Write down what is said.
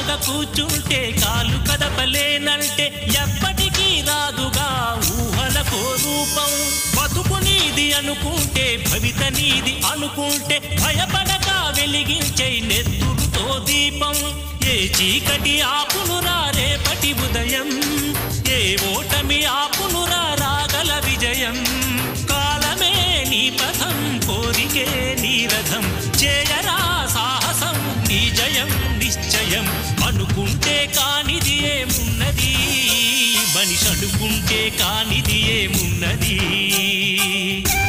అలాగ కూర్చుంటే కాలు కదపలేనంటే ఎప్పటికీ రాదుగా ఊహలకో రూపం బతుకు నీది అనుకుంటే భవిత నీది అనుకుంటే భయపడక వెలిగించే నెత్తురుతో దీపం ఏ చీకటి ఆపునురా రేపటి ఉదయం ఏ ఓటమి ఆపునురా రాగల విజయం కాలమే నీ పథం కోరికే నీ రథం చేయరా సాహసం నీ జయం నిశ్చయం అనుకుంటే కానిది ఏమున్నది మనిషి అనుకుంటే కానిది ఏమున్నది